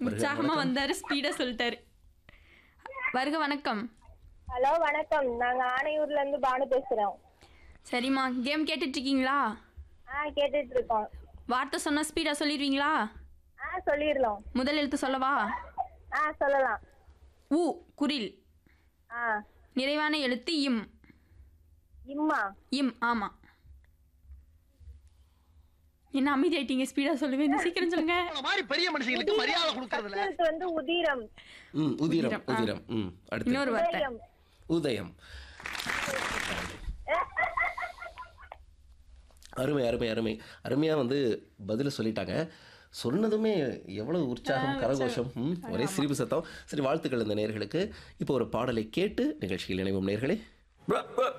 உற்சாகமா வந்தாரு ஸ்பீடா சொல்லிட்டாரு வருக வணக்கம் ஹலோ வணக்கம் நாங்க ஆனையூர்ல இருந்து பானு பேசுறோம் சரிம்மா கேம் கேட்டுட்டு இருக்கீங்களா ஆ கேட்டுட்டு இருக்கோம் வார்த்தை சொன்னா ஸ்பீடா சொல்லிடுவீங்களா ஆ சொல்லிடலாம் முதல் எழுத்து சொல்லவா ஆ சொல்லலாம் உ குரில் ஆ நிறைவான எழுத்து இம் இம்மா இம் ஆமா என்ன அமைதி ஆயிட்டீங்க ஸ்பீடா சொல்லுவேன் சீக்கிரம் சொல்லுங்க இந்த மாதிரி பெரிய மனுஷங்களுக்கு மரியாதை கொடுக்கறதுல அடுத்தது வந்து உதிரம் ம் உதிரம் உதிரம், ஆ. உதிரம் ம் அடுத்து இன்னொரு வார்த்தை உதயம் உதயம் அருமை அருமை அருமை அருமையாக வந்து பதில் சொல்லிட்டாங்க சொன்னதுமே எவ்வளவு உற்சாகம் கரகோஷம் ம், ஒரே சிரிப்பு சத்தம் சரி வாழ்த்துக்கள் இந்த நேர்களுக்கு இப்போ ஒரு பாடலை கேட்டு நிகழ்ச்சியில் இணைவோம் நேர்களே